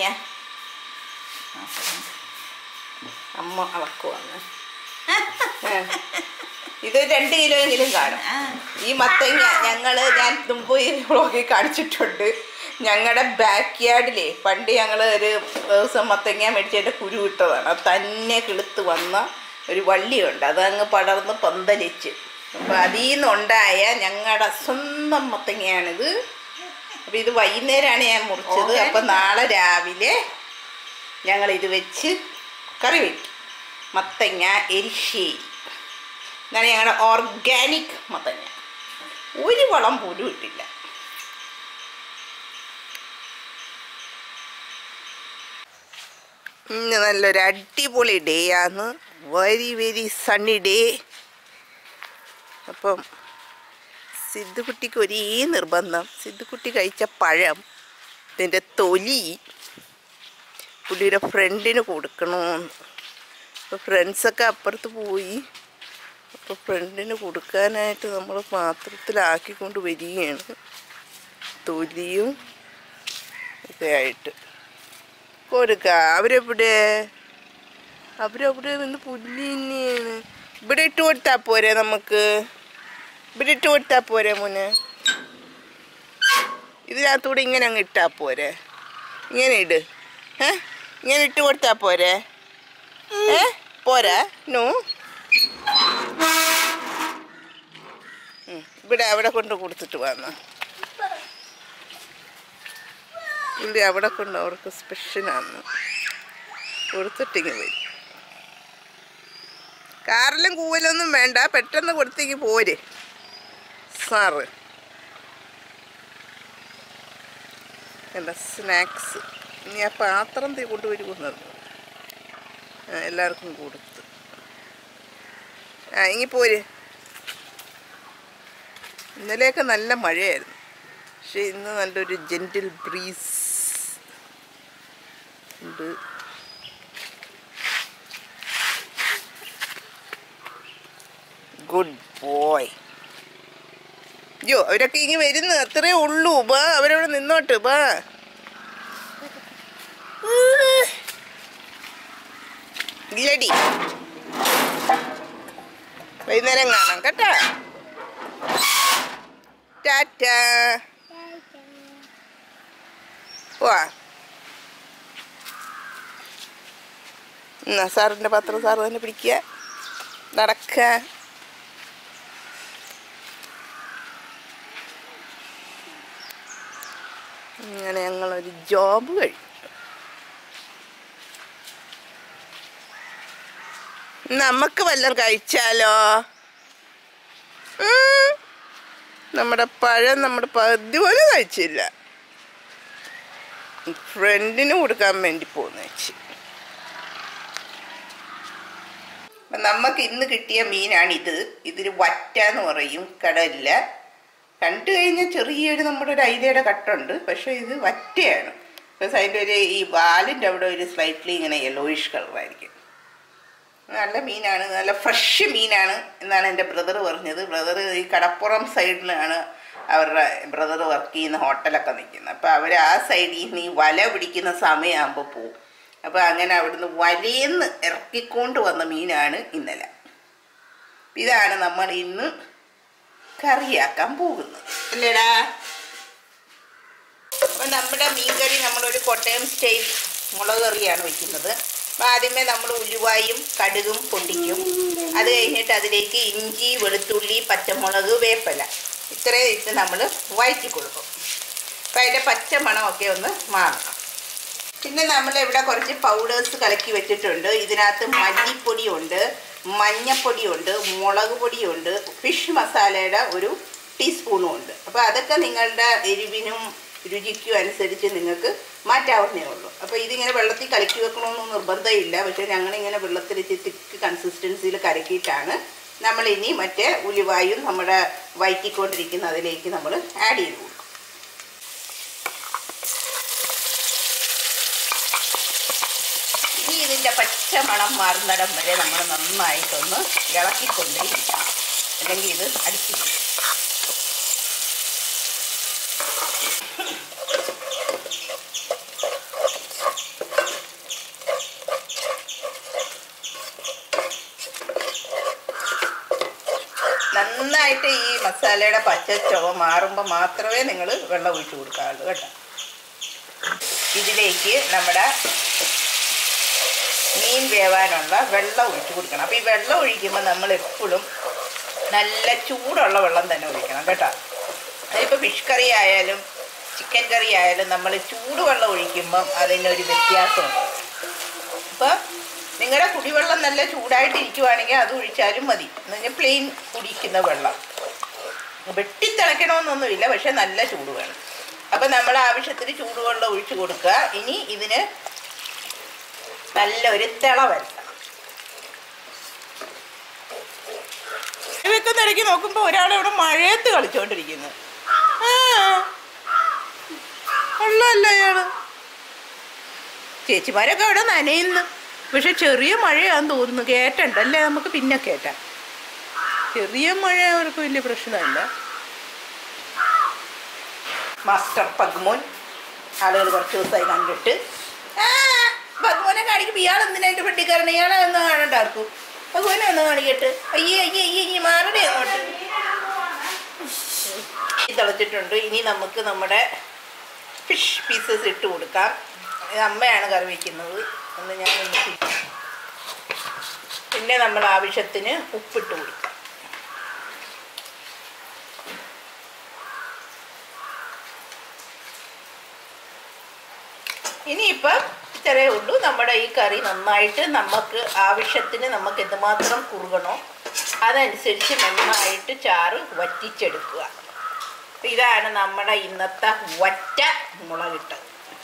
മത്തങ്ങ അമ്മ അളക്കുവാണ് ഇത് രണ്ട് കിലോ എങ്കിലും കാണും ഈ മത്തങ്ങ ഞങ്ങൾ ഞാൻ മുമ്പ് ഈ വ്ളോഗിൽ കാണിച്ചിട്ടുണ്ട് ഞങ്ങളുടെ ബാക്ക് യാർഡിലെ പണ്ട് ഞങ്ങൾ ഒരു ദിവസം മത്തങ്ങ മേടിച്ചതിൻ്റെ കുരു ഇട്ടതാണ് അത് തന്നെ കിളുത്ത് വന്ന ഒരു വള്ളിയുണ്ട് അതങ്ങ് പടർന്ന് പന്തലിച്ച് അപ്പോൾ അതിൽ നിന്നുണ്ടായ ഞങ്ങളുടെ സ്വന്തം മത്തങ്ങയാണിത് അപ്പോൾ ഇത് വൈകുന്നേരമാണ് ഞാൻ മുറിച്ചത് അപ്പോൾ നാളെ രാവിലെ ഞങ്ങൾ ഇത് വെച്ച് കറി വയ്ക്കും മത്തങ്ങ എരിശ്ശേരി ഇതാണ് ഞങ്ങളുടെ ഓർഗാനിക് മത്തങ്ങ ഒരു വളം പോലും ഇട്ടില്ല ഇന്ന് നല്ലൊരു അടിപൊളി ഡേ ആണ് വെരി വെരി സണ്ണി ഡേ അപ്പം സിദ്ധുക്കുട്ടിക്ക് ഒരേ നിർബന്ധം സിദ്ധുക്കുട്ടി കഴിച്ച പഴം ഇതിൻ്റെ തൊലി പുള്ളിയുടെ ഫ്രണ്ടിന് കൊടുക്കണമെന്ന് അപ്പോൾ ഫ്രണ്ട്സൊക്കെ അപ്പുറത്ത് പോയി അപ്പോൾ ഫ്രണ്ടിന് കൊടുക്കാനായിട്ട് നമ്മൾ പാത്രത്തിലാക്കിക്കൊണ്ട് വരികയാണ് തൊലിയും ഒക്കെ ആയിട്ട് കൊടുക്ക അവരെവിടെ അവരവിടെ നിന്ന് പുല്ല് തന്നെയാണ് ഇവിടെ ഇട്ട് കൊടുത്താൽ പോരെ നമുക്ക് ഇവിടെ ഇട്ട് കൊടുത്താൽ പോരെ മോനെ ഇതിനകത്തൂടെ ഇങ്ങനെ അങ്ങ് ഇട്ടാൽ പോരെ ഇങ്ങനെ ഇട് ഏ ഇങ്ങനെ ഇട്ട് കൊടുത്താൽ പോരെ ഏ പോരാ നോ ഉം, ഇവിടെ അവിടെ കൊണ്ട് കൊടുത്തിട്ട് വന്ന പുള്ളി അവിടെ കൊണ്ട് അവർക്ക് സ്പെഷ്യലാണ് കൊടുത്തിട്ടിങ്ങ് വരും കാറിലും കൂവലൊന്നും വേണ്ട പെട്ടെന്ന് കൊടുത്തേക്ക് പോര് സാറ് എന്താ സ്നാക്സ് ഇനി ആ പാത്രം തീ കൊണ്ടുവരുമെന്നത് ആ എല്ലാവർക്കും കൊടുത്ത് ആ ഇനി പോര് ഇന്നലെയൊക്കെ നല്ല മഴയായിരുന്നു പക്ഷെ ഇന്ന് നല്ലൊരു ജെൻറ്റിൽ ബ്രീസ് ഉണ്ട് ഗുഡ് ബോയ് അയ്യോ അവരൊക്കെ ഇങ്ങനെ വരുന്നു അത്രേ ഉള്ളൂ ബാ അവരവിടെ നിന്നോട്ട് ബാ ഇല്ലടി വൈകുന്നേരം കാണാം കേട്ടാ ടാറ്റ പോവാ എന്നാ സാറിൻ്റെ പത്രം സാറ് തന്നെ പിടിക്കുക നടക്കുക അങ്ങനെ ഞങ്ങളൊരു ജോബ് കഴിഞ്ഞു നമുക്ക് വല്ലതും കഴിച്ചാലോ ഉം. നമ്മുടെ പഴം നമ്മുടെ പകുതി പോലും കഴിച്ചില്ല ഫ്രണ്ടിന് കൊടുക്കാൻ വേണ്ടി പോന്ന് വെച്ച് അപ്പം നമുക്ക് ഇന്ന് കിട്ടിയ മീനാണിത് ഇതിന് വറ്റ എന്ന് പറയും കടലില്ല കണ്ടു കഴിഞ്ഞാൽ ചെറിയൊരു നമ്മുടെ ഒരു അയിലയുടെ കട്ടുണ്ട് പക്ഷേ ഇത് വറ്റയാണ് ബിക്കോസ് അതിൻ്റെ ഒരു ഈ വാലിൻ്റെ അവിടെ ഒരു സ്ലൈറ്റ്ലി ഇങ്ങനെ യെല്ലോയിഷ് കളറായിരിക്കും നല്ല മീനാണ് നല്ല ഫ്രഷ് മീനാണ് എന്നാണ് എൻ്റെ ബ്രദർ പറഞ്ഞത് ബ്രദർ ഈ കടപ്പുറം സൈഡിലാണ് അവരുടെ ബ്രദർ വർക്ക് ചെയ്യുന്ന ഹോട്ടലൊക്കെ നിൽക്കുന്നത് അപ്പോൾ അവർ ആ സൈഡിൽ നിന്ന് ഈ വല പിടിക്കുന്ന സമയമാകുമ്പോൾ പോവും അപ്പോൾ അങ്ങനെ അവിടുന്ന് വലയെന്ന് ഇറക്കിക്കൊണ്ട് വന്ന മീനാണ് ഇന്നലെ ഇതാണ് നമ്മൾ ഇന്ന് കറിയാക്കാൻ പോകുന്നത് അല്ലേടാ അപ്പം നമ്മുടെ മീൻകറി നമ്മളൊരു കോട്ടയം സ്റ്റൈൽ മുളക് കറിയാണ് വയ്ക്കുന്നത് അപ്പം ആദ്യമേ നമ്മൾ ഉലുവായും കടുകും പൊണ്ടിക്കും അത് കഴിഞ്ഞിട്ട് അതിലേക്ക് ഇഞ്ചി വെളുത്തുള്ളി പച്ചമുളക് വേപ്പല ഇത്രയും ഇട്ട് നമ്മൾ വഴറ്റി കൊടുക്കും അപ്പം അതിൻ്റെ പച്ച മണമൊക്കെ ഒന്ന് മാറണം പിന്നെ നമ്മൾ ഇവിടെ കുറച്ച് പൗഡേഴ്സ് കലക്കി വെച്ചിട്ടുണ്ട് ഇതിനകത്ത് മല്ലിപ്പൊടിയുണ്ട് മഞ്ഞപ്പൊടിയുണ്ട് മുളക് പൊടിയുണ്ട് ഫിഷ് മസാലയുടെ ഒരു ടീസ്പൂണും ഉണ്ട് അപ്പോൾ അതൊക്കെ നിങ്ങളുടെ എരിവിനും രുചിക്കും അനുസരിച്ച് നിങ്ങൾക്ക് മാറ്റാവുന്നേ ഉള്ളൂ അപ്പോൾ ഇതിങ്ങനെ വെള്ളത്തിൽ കലക്കി വെക്കണമെന്ന് നിർബന്ധമില്ല പക്ഷേ ഞങ്ങളിങ്ങനെ വെള്ളത്തിൽ തിക്ക് കൺസിസ്റ്റൻസിയിൽ കലക്കിയിട്ടാണ് നമ്മൾ ഇനി മറ്റേ ഉലുവായും നമ്മുടെ വയറ്റിക്കൊണ്ടിരിക്കുന്ന അതിലേക്ക് നമ്മൾ ആഡ് ചെയ്ത് കൊടുക്കും ഇനി ഇതിൻ്റെ പച്ച മണം മാറുന്നിടം വരെ നമ്മൾ നന്നായിട്ടൊന്ന് ഇളക്കിക്കൊണ്ടേയിരിക്കണം അല്ലെങ്കിൽ ഇത് അടിച്ചു പോകും. നന്നായിട്ട് ഈ മസാലയുടെ പച്ച ചുവ മാറുമ്പോൾ മാത്രമേ നിങ്ങൾ വെള്ളം ഒഴിച്ച് കൊടുക്കാവുള്ളൂ കേട്ടോ ഇതിലേക്ക് നമ്മുടെ മീൻ വേവാനുള്ള വെള്ളം ഒഴിച്ച് കൊടുക്കണം അപ്പോൾ ഈ വെള്ളം ഒഴിക്കുമ്പോൾ നമ്മൾ എപ്പോഴും നല്ല ചൂടുള്ള വെള്ളം തന്നെ ഒഴിക്കണം കേട്ടോ അതിപ്പോൾ ഫിഷ് കറി ആയാലും ചിക്കൻ കറി ആയാലും നമ്മൾ ചൂടുവെള്ളം ഒഴിക്കുമ്പം അതിനൊരു വ്യത്യാസമുണ്ട് അപ്പോൾ നിങ്ങളുടെ കുടിവെള്ളം നല്ല ചൂടായിട്ട് ഇരിക്കുവാണെങ്കിൽ അത് ഒഴിച്ചാലും മതി എന്ന് പറഞ്ഞാൽ പ്ലെയിൻ കുടിക്കുന്ന വെള്ളം വെട്ടിത്തിളയ്ക്കണമെന്നൊന്നുമില്ല പക്ഷെ നല്ല ചൂട് വേണം അപ്പം നമ്മൾ ആവശ്യത്തിന് ചൂടുവെള്ളം ഒഴിച്ചു കൊടുക്കുക ഇനി ഇതിന് നല്ലൊരു തിള വരുത്തണം വെക്കുന്ന ഇടയ്ക്ക് നോക്കുമ്പോൾ ഒരാളിവിടെ മഴയത്ത് കളിച്ചുകൊണ്ടിരിക്കുന്നു ആ ഉള്ളല്ല അയാള് ചേച്ചിമാരൊക്കെ അവിടെ നനയുന്നു പക്ഷെ ചെറിയ മഴയാന്ന് തോന്നുന്നു കേട്ടണ്ടല്ലേ നമുക്ക് പിന്നെ കേട്ടാം ചെറിയ മഴ അവർക്ക് വലിയ പ്രശ്നമല്ല മാസ്റ്റർ പഗ്മോൻ ആളുകൾ കുറച്ച് ദിവസമായി കണ്ടിട്ട് ആ ഭഗവാനെ കാണിക്കുമ്പോൾ ഇയാൾ എന്തിനായിട്ട് പെട്ടിക്കാരണം ഇയാളെ ഒന്ന് കാണണ്ട ആർക്കും ഭഗവാനെ ഒന്ന് കാണിക്കട്ടെ അയ്യേ അയ്യേ അയ്യേ അയ്യേ മാറണേ അങ്ങോട്ട് ഇത് തിളച്ചിട്ടുണ്ട് ഇനി നമുക്ക് നമ്മുടെ ഫിഷ് പീസസ് ഇട്ട് കൊടുക്കാം ഇത് അമ്മയാണ് കറി വയ്ക്കുന്നത് എന്ന് ഞാൻ ഒന്ന് ചെയ്യും. പിന്നെ നമ്മൾ ആവശ്യത്തിന് ഉപ്പിട്ട് കൊടുക്കാം ഇനിയിപ്പം ഇത്രയേ ഉള്ളൂ നമ്മുടെ ഈ കറി നന്നായിട്ട് നമുക്ക് ആവശ്യത്തിന് നമുക്ക് എന്തുമാത്രം കുറുകണോ അതനുസരിച്ച് നന്നായിട്ട് ചാറ് വറ്റിച്ചെടുക്കുക അപ്പൊ ഇതാണ് നമ്മുടെ ഇന്നത്തെ വറ്റ മുളകിട്ട്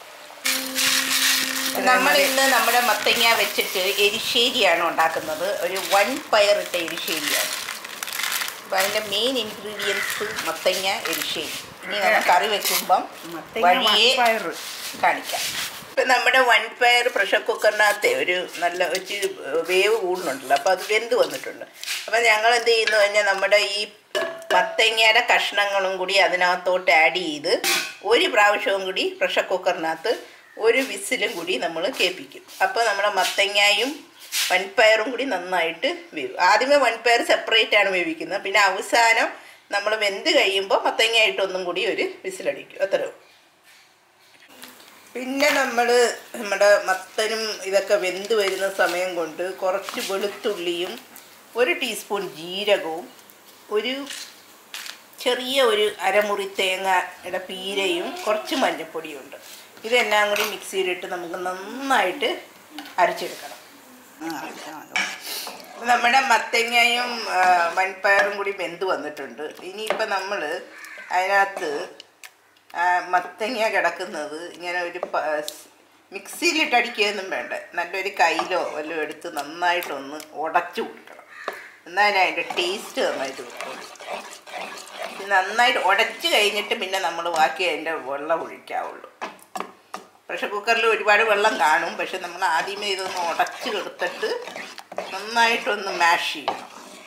നമ്മൾ ഇന്ന് നമ്മുടെ മത്തങ്ങ വെച്ചിട്ട് എരിശ്ശേരിയാണ് ഉണ്ടാക്കുന്നത് ഒരു വൺ പയറിട്ട എരിശ്ശേരിയാണ് അപ്പം അതിൻ്റെ മെയിൻ ഇൻഗ്രീഡിയൻസ് മത്തങ്ങ എരിശ്ശേരി ഇനി നമ്മൾ കറി വെക്കുമ്പം വഴിയെ കാണിക്കാം ഇപ്പം നമ്മുടെ വൺ പയർ പ്രഷർ കുക്കറിനകത്തെ ഒരു നല്ല ഒരു വേവ് കൂടുന്നുണ്ടല്ലോ അപ്പോൾ അത് വെന്ത് വന്നിട്ടുണ്ട് അപ്പം ഞങ്ങൾ എന്ത് ചെയ്യുന്നു കഴിഞ്ഞാൽ നമ്മുടെ ഈ മത്തങ്ങയുടെ കഷ്ണങ്ങളും കൂടി അതിനകത്തോട്ട് ആഡ് ചെയ്ത് ഒരു പ്രാവശ്യവും കൂടി പ്രഷർ കുക്കറിനകത്ത് ഒരു വിസിലും കൂടി നമ്മൾ കേൾപ്പിക്കും അപ്പോൾ നമ്മുടെ മത്തങ്ങയും വൻപയറും കൂടി നന്നായിട്ട് വേവും ആദ്യമേ വൻപയർ സെപ്പറേറ്റ് ആണ് വേവിക്കുന്നത് പിന്നെ അവസാനം നമ്മൾ വെന്ത് കഴിയുമ്പോൾ മത്തങ്ങയായിട്ടൊന്നും കൂടി ഒരു വിസിലടിക്കും അത്രയും പിന്നെ നമ്മൾ നമ്മുടെ മത്തനും ഇതൊക്കെ വെന്ത് വരുന്ന സമയം കൊണ്ട് കുറച്ച് വെളുത്തുള്ളിയും ഒരു ടീസ്പൂൺ ജീരകവും ഒരു ചെറിയ ഒരു അരമുറി തേങ്ങയുടെ പീരയും കുറച്ച് മഞ്ഞൾപ്പൊടിയുണ്ട് ഇതെല്ലാം കൂടി മിക്സിയിലിട്ട് നമുക്ക് നന്നായിട്ട് അരച്ചെടുക്കണം നമ്മുടെ മത്തങ്ങയും ആ, വൻപയറും കൂടി വെന്ത് വന്നിട്ടുണ്ട് ഇനിയിപ്പോൾ നമ്മൾ അതിനകത്ത് ആ, മത്തങ്ങ കിടക്കുന്നത് ഇങ്ങനെ ഒരു പ- മിക്സിയിലിട്ട് അടിക്കുകയൊന്നും വേണ്ട നല്ലൊരു കയ്യിലോ വല്ലതും എടുത്ത് നന്നായിട്ടൊന്ന് ഉടച്ചു കൊടുക്കണം എന്നാലും അതിൻ്റെ ടേസ്റ്റ് നന്നായിട്ട് കിട്ടും ഇത് നന്നായിട്ട് ഉടച്ച് കഴിഞ്ഞിട്ട് പിന്നെ നമ്മൾ ബാക്കി അതിൻ്റെ വെള്ളം ഒഴിക്കാവുള്ളൂ പ്രഷർ കുക്കറിൽ ഒരുപാട് വെള്ളം കാണും പക്ഷെ നമ്മൾ ആദ്യമേ ഇതൊന്ന് ഉടച്ച് എടുത്തിട്ട് നന്നായിട്ടൊന്ന് മാഷ് ചെയ്യണം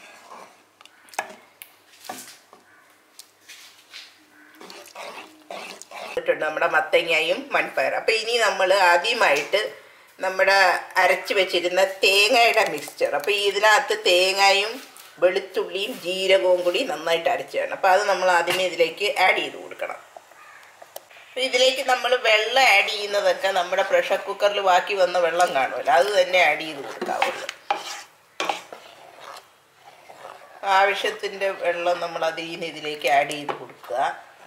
ഇട്ടിട്ടുണ്ട് നമ്മുടെ മത്തങ്ങയും മൺപയർ അപ്പോൾ ഇനി നമ്മൾ ആദ്യമായിട്ട് നമ്മുടെ അരച്ച് വെച്ചിരുന്ന തേങ്ങയുടെ മിക്സ്ചർ അപ്പോൾ ഇതിനകത്ത് തേങ്ങയും വെളുത്തുള്ളിയും ജീരകവും കൂടി നന്നായിട്ട് അരച്ച് വേണം അപ്പോൾ അത് നമ്മൾ ആദ്യമേ ഇതിലേക്ക് ആഡ് ചെയ്ത് കൊടുക്കണം അപ്പോൾ ഇതിലേക്ക് നമ്മൾ വെള്ളം ആഡ് ചെയ്യുന്നതൊക്കെ നമ്മുടെ പ്രഷർ കുക്കറിൽ ബാക്കി വന്ന വെള്ളം കാണുമല്ലോ അത് തന്നെ ആഡ് ചെയ്ത് കൊടുക്കാവുള്ളൂ ആവശ്യത്തിൻ്റെ വെള്ളം നമ്മൾ അതിൽ നിന്ന് ഇതിലേക്ക് ആഡ് ചെയ്ത് കൊടുക്കുക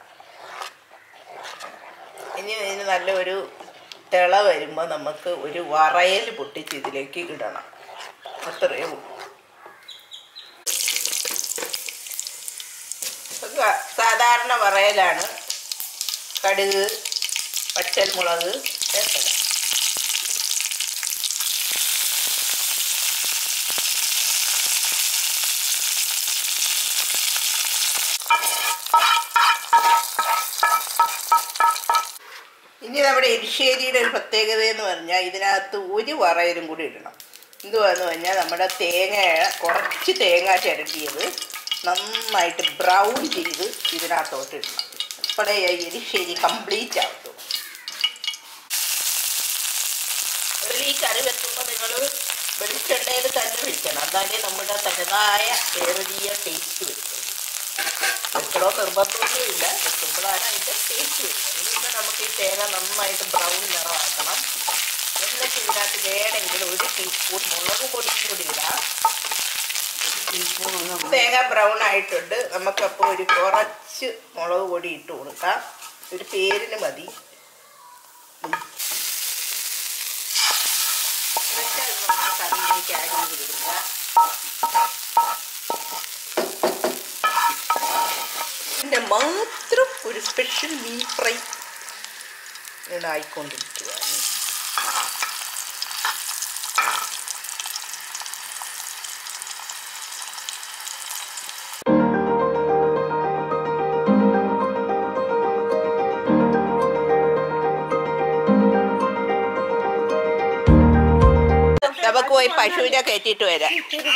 ഇനി ഇതിന് നല്ലൊരു തിള വരുമ്പോൾ നമുക്ക് ഒരു വറയൽ പൊട്ടിച്ച് ഇതിലേക്ക് ഇടണം അത്രയേ ഉള്ളൂ ഇപ്പൊ സാധാരണ വറയലാണ് കടുക് പച്ചമുളക് ചേർക്കണം ഇനി നമ്മുടെ എരിശ്ശേരിയുടെ ഒരു പ്രത്യേകത എന്ന് പറഞ്ഞാൽ ഇതിനകത്ത് ഒരു വറയലും കൂടി ഇടണം എന്തുവാന്ന് പറഞ്ഞാൽ നമ്മുടെ തേങ്ങ കുറച്ച് തേങ്ങ ചിരട്ടിയത് നന്നായിട്ട് ബ്രൗൺ ചെയ്ത് ഇതിനകത്തോട്ട് ഇടണം അപ്പോഴേ ഈ എരിശ്ശേരി കംപ്ലീറ്റ് ആവത്തുള്ളൂ അതിൽ ഈ കറി വെക്കുമ്പോൾ നിങ്ങൾ വെളിച്ചെണ്ണയിൽ തന്നെ വെക്കണം എന്നാലേ നമ്മുടെ തനതായ കേരളീയ ടേസ്റ്റ് വരും വെക്കണോ നിർബന്ധമൊന്നുമില്ല വെക്കുമ്പോഴാണ് അതിൻ്റെ ടേസ്റ്റ് വരുന്നത് ഇനിയിപ്പോൾ നമുക്ക് ഈ തേങ്ങ നന്നായിട്ട് ബ്രൗൺ നിറമാക്കണം എന്നിട്ട് ഇതിനകത്ത് വേണമെങ്കിൽ ഒരു ടീസ്പൂൺ മുളക് പൊടിയും കൂടി ഇടാം തേങ്ങ ബ്രൗൺ ആയിട്ടുണ്ട് നമുക്കപ്പോൾ ഒരു കുറച്ച് മുളക് പൊടി ഇട്ട് കൊടുക്കാം ഒരു പേരിന് മതി എന്നിട്ട് അത് നമ്മൾ കറിയിലേക്ക് ആഡ് ചെയ്ത് കൊടുക്കുക ഇതിൻ്റെ മാത്രം ഒരു സ്പെഷ്യൽ മീൻ ഫ്രൈ ആയിക്കൊണ്ടിരിക്കുകയാണ് നമുക്ക് പോയി പശുവിനെ കയറ്റിയിട്ട് വരാം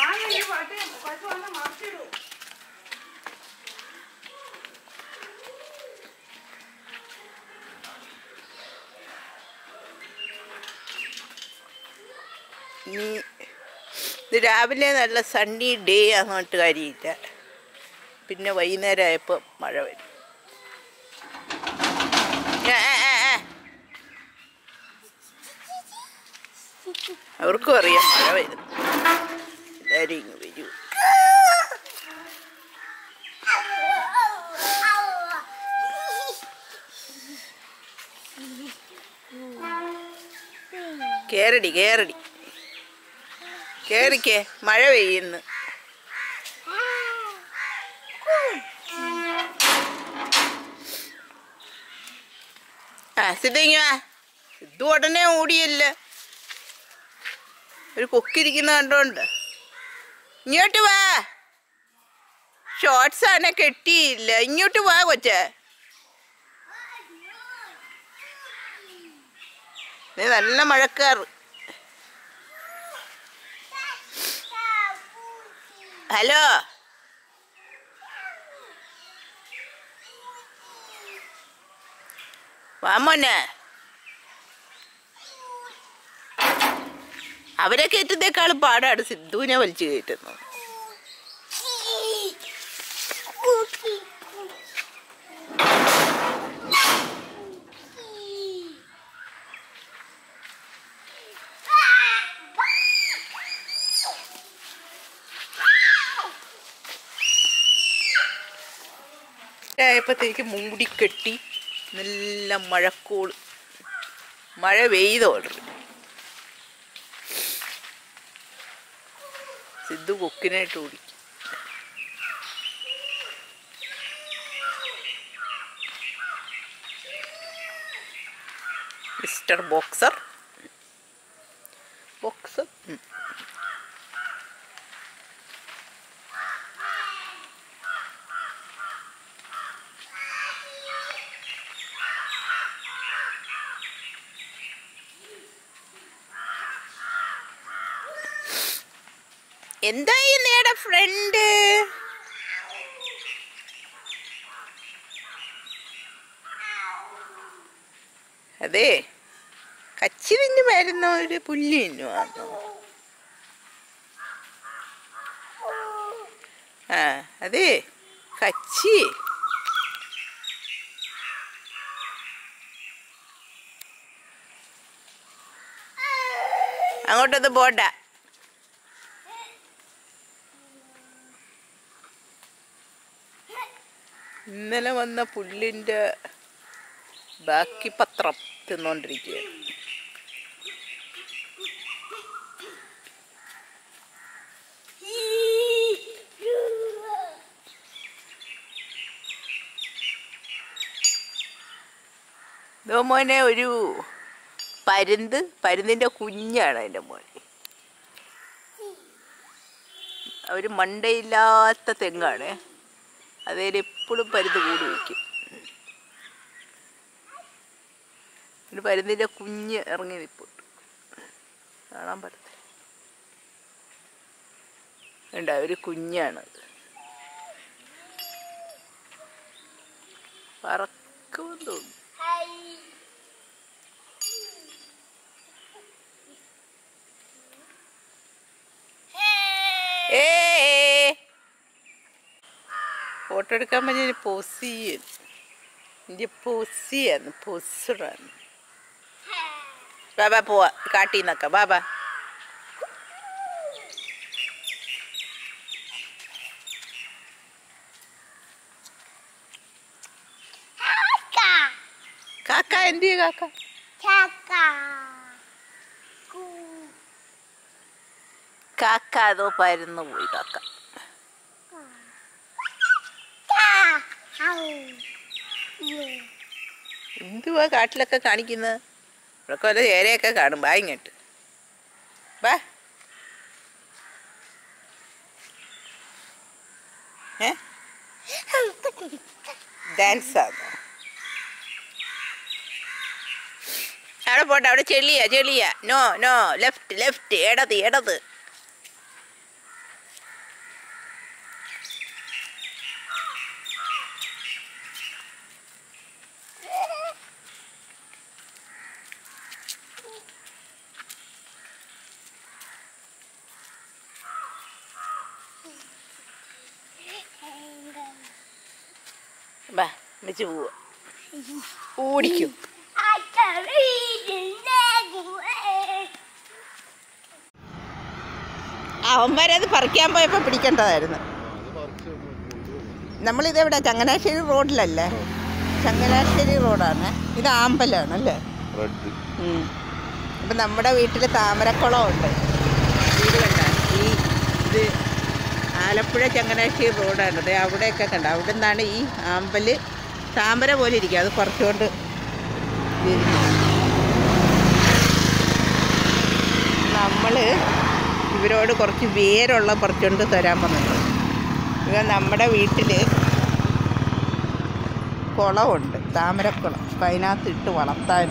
ഇനി ഇത് രാവിലെ നല്ല സണ്ണി ഡേ അങ്ങോട്ട് കാര്യമില്ല പിന്നെ വൈകുന്നേരം ആയപ്പോൾ മഴ വരും ആ, ആ, ആ, ആ. അവർക്കും അറിയാം മഴ വരും എല്ലാവരും ഇങ്ങ് വരൂ കേറടി കേറടി കേറിക്കേ മഴ പെയ്യുന്നു ആ സിദ്ധിങ്ങ ഇത് ഉടനെ ഓടിയല്ല ഒരു കൊക്കിരിക്കുന്ന കണ്ടോണ്ട് ഇങ്ങോട്ട് വാ ഷോർട്സ് ആണ് കെട്ടിയില്ല ഇങ്ങോട്ട് വാ കൊച്ചേ ദേ നല്ല മഴക്കാറ് ഹലോ വാമോനെ അവരെ കയറ്റുന്നേക്കാളും പാടാണ് സിദ്ധുവിനെ വലിച്ചു കയറ്റുന്നത് ആയപ്പോഴത്തേക്ക് മൂടിക്കെട്ടി നല്ല മഴക്കോള് മഴ പെയ്തോളൂ സിദ്ധു കൊക്കിനായിട്ട് ഓടിക്കും മിസ്റ്റർ ബോക്സർ ബോക്സർ ഉം. എന്തായി നേടെ ഫ്രണ്ട് അതെ കച്ചി തിന്നു വരുന്ന ഒരു പുല്ല് തിന്നുവാന്നോ ആ അതെ കച്ചി അങ്ങോട്ടത് പോണ്ട ഇന്നലെ വന്ന പുല്ലിൻ്റെ ബാക്കി പത്രം തിന്നുകൊണ്ടിരിക്കുകയാണ് ഇതോ മോനെ ഒരു പരുന്ത് പരുന്തിൻ്റെ കുഞ്ഞാണ് എൻ്റെ മോൻ ഒരു മണ്ടയില്ലാത്ത തെങ്ങാണ് അതേൽ എപ്പോഴും പരുന്ത് കൂടി വയ്ക്കും ഒരു പരുന്തിൻ്റെ കുഞ്ഞ് ഇറങ്ങി നിൽപ്പുണ്ട് കാണാൻ പറ്റത്തില്ല വേണ്ട ഒരു കുഞ്ഞാണത് പറക്കുമെന്ന് തോന്നുന്നു ഏ ഫോട്ടോ എടുക്കാൻ പറ്റിയ പൊസിയൻ എൻ്റെ പൊസിയാണ് പൊസറാണ് ബാബാ പോവാ കാട്ടി നിക്ക ബാബാ കാക്ക എന്ത് കാക്ക കാക്ക അതോ പരുന്നു പോയി കാക്ക എന്തുവാ കാട്ടിലൊക്കെ കാണിക്കുന്നത് ഇവിടെ വല്ല ചേരയൊക്കെ കാണും ബാ ഇങ്ങോട്ട് ബാ ഏ ഡാൻസ് ആണോ അവിടെ പോട്ടെ അവിടെ ചെളിയാ ചെളിയാ നോ നോ ലെഫ്റ്റ് ലെഫ്റ്റ് ഇടത് ഇടത് ബാ വെച്ച് പോവാ ഓടിക്കും അവന്മാരത് പറിക്കാൻ പോയപ്പോ പിടിക്കേണ്ടതായിരുന്നു നമ്മളിതെവിടെ ചങ്ങനാശ്ശേരി റോഡിലല്ലേ ചങ്ങനാശ്ശേരി റോഡാണ് ഇത് ആമ്പലാണ് അല്ലേ റെഡ് ഉം. അപ്പം നമ്മുടെ വീട്ടിൽ താമരക്കുളമുണ്ട് വീട് കണ്ട ഈ ഇത് ആലപ്പുഴ ചങ്ങനാശ്ശേരി റോഡാണ് അതെ അവിടെയൊക്കെ കണ്ട അവിടെ നിന്നാണ് ഈ ആമ്പല് താമര പോലെ ഇരിക്കും അത് കുറച്ചുകൊണ്ട് നമ്മൾ ഇവരോട് കുറച്ച് വേരുള്ള പറിച്ചുകൊണ്ട് തരാൻ പറഞ്ഞിട്ടുണ്ട് ഇവ നമ്മുടെ വീട്ടിൽ കുളമുണ്ട് താമരക്കുളം അപ്പം അതിനകത്ത് ഇട്ട് വളർത്താൻ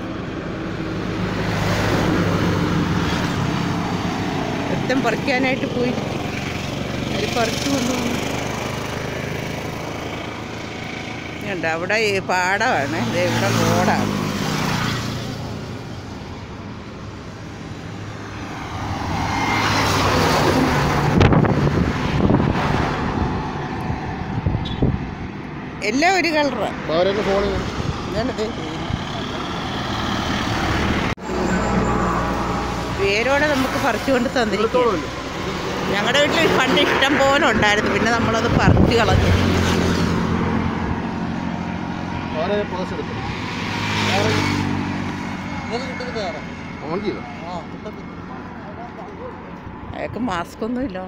ഒരുത്തൻ പറിക്കാനായിട്ട് പോയി അത് പറിച്ചു കൊണ്ടുപോകുന്നു ഉണ്ട് അവിടെ ഈ പാടമാണ് ഇത് ഇവിടെ റോഡാണ് എല്ലാം ഒരു കളറാണ് അവരൊക്കെ ഫോണിൽ ഇതാണിത് വേരോടെ നമുക്ക് പറിച്ചുകൊണ്ട് തന്നിരിക്കും ഞങ്ങളുടെ വീട്ടിൽ പണ്ട് ഇഷ്ടം പോലെ ഉണ്ടായിരുന്നു പിന്നെ നമ്മളത് പറിച്ചു കളഞ്ഞു അവരെ പാസ് എടുക്കും ഓൺ ചെയ്തോ അയാൾക്ക് മാസ്ക് ഒന്നും ഇല്ല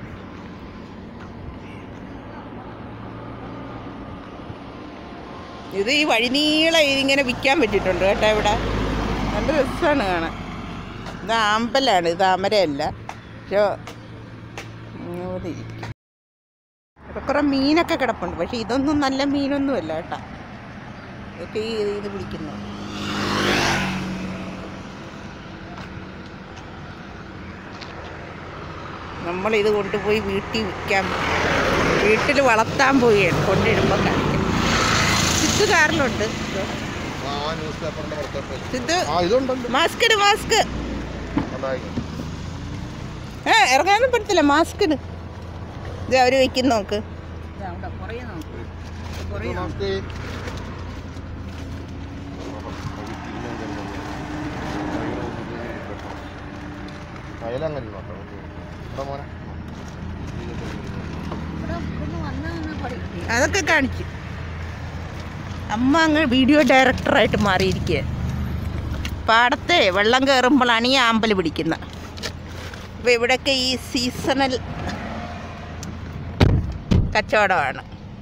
ഇത് ഈ വഴിനീള ഇതിങ്ങനെ വിൽക്കാൻ പറ്റിയിട്ടുണ്ട് കേട്ടോ ഇവിടെ നല്ല രസമാണ് കാണാൻ ഇത് ആമ്പലാണ് ഇത് അമരയല്ല പക്ഷേ ഇങ്ങോട്ട് ഇരിക്കും. ഇവിടെ കുറേ മീനൊക്കെ കിടപ്പുണ്ട് പക്ഷെ ഇതൊന്നും നല്ല മീനൊന്നുമല്ല കേട്ടോ ഇതൊക്കെ ഈ ഇത് പിടിക്കുന്നത് നമ്മളിത് കൊണ്ടുപോയി വീട്ടിൽ വിൽക്കാൻ വീട്ടിൽ വളർത്താൻ പോവുകയാണ് കൊണ്ടിടുമ്പോൾ കാണിക്കും സിദ്ധു കാറിലുണ്ട് ആ ന്യൂസ് പേപ്പറിന്റെ പുറത്തോട്ട് സിദ്ധു ആ ഇതുണ്ടല്ലോ മാസ്ക് ഇട് മാസ്ക് അതായി ഏ ഇറങ്ങാനും പറ്റത്തില്ല മാസ്ക് ഇട് ഇത് അവർ വെക്കുന്ന നോക്ക് നമസ്തേ അയലങ്ങനെ നോക്കാം ഇവിടെ മോനെ അതൊക്കെ കാണിച്ചു അമ്മ അങ്ങ് വീഡിയോ ഡയറക്ടറായിട്ട് മാറിയിരിക്കുക പാടത്തെ വെള്ളം കയറുമ്പോഴാണ് ഈ ആമ്പൽ പിടിക്കുന്നത് അപ്പോൾ ഇവിടെയൊക്കെ ഈ സീസണൽ കച്ചവടമാണ്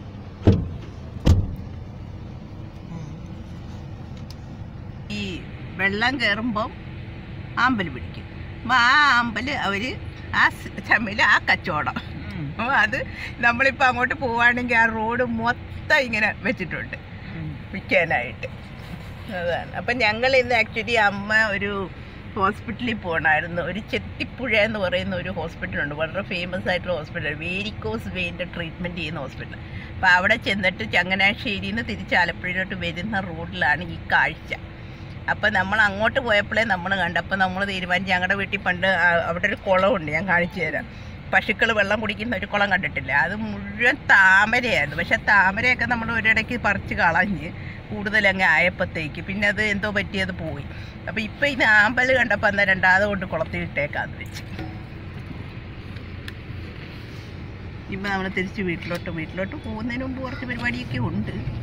ഈ വെള്ളം കയറുമ്പം ആമ്പൽ പിടിക്കും അപ്പോൾ ആ ആമ്പൽ അവർ ആ സമയത്ത് ആ കച്ചവടം അപ്പോൾ അത് നമ്മളിപ്പോൾ അങ്ങോട്ട് പോവുകയാണെങ്കിൽ ആ റോഡ് മൊത്തം ഇങ്ങനെ വെച്ചിട്ടുണ്ട് വിൽക്കാനായിട്ട് അതാണ് അപ്പം ഞങ്ങൾ ഇന്ന് ആക്ച്വലി അമ്മ ഒരു ഹോസ്പിറ്റലിൽ പോകണമായിരുന്നു ഒരു ചെത്തിപ്പുഴ എന്ന് പറയുന്ന ഒരു ഹോസ്പിറ്റലുണ്ട് വളരെ ഫേമസ് ആയിട്ടുള്ള ഹോസ്പിറ്റൽ വേരിക്കോസ് വെയിൻ്റെ ട്രീറ്റ്മെൻറ്റ് ചെയ്യുന്ന ഹോസ്പിറ്റൽ അപ്പോൾ അവിടെ ചെന്നിട്ട് ചങ്ങനാശ്ശേരിയിൽ നിന്ന് തിരിച്ച് ആലപ്പുഴയിലോട്ട് വരുന്ന റോഡിലാണ് ഈ കാഴ്ച അപ്പം നമ്മൾ അങ്ങോട്ട് പോയപ്പോഴേ നമ്മൾ കണ്ടപ്പോൾ നമ്മൾ തീരുമാനിച്ചു ഞങ്ങളുടെ വീട്ടിൽ പണ്ട് ആ- അവിടെ ഒരു കുളമുണ്ട് ഞാൻ കാണിച്ചു തരാം പശുക്കൾ വെള്ളം കുടിക്കുന്ന ഒരു കുളം കണ്ടിട്ടില്ല അത് മുഴുവൻ താമരയായിരുന്നു പക്ഷെ താമരയൊക്കെ നമ്മൾ ഒരിടയ്ക്ക് പറിച്ച് കളഞ്ഞ് കൂടുതൽ അങ്ങ് ആയപ്പോഴത്തേക്ക് പിന്നെ അത് എന്തോ പറ്റിയത് പോയി അപ്പോൾ ഇപ്പം ഈ ആമ്പൽ കണ്ടപ്പോൾ അന്ന് രണ്ടാമത് കൊണ്ട് കുളത്തിൽ ഇട്ടേക്കാന്ന് വെച്ച് ഇപ്പം നമ്മൾ തിരിച്ച് വീട്ടിലോട്ട് വീട്ടിലോട്ട് പോകുന്നതിന് മുമ്പ് കുറച്ച് പരിപാടിയൊക്കെ ഉണ്ട്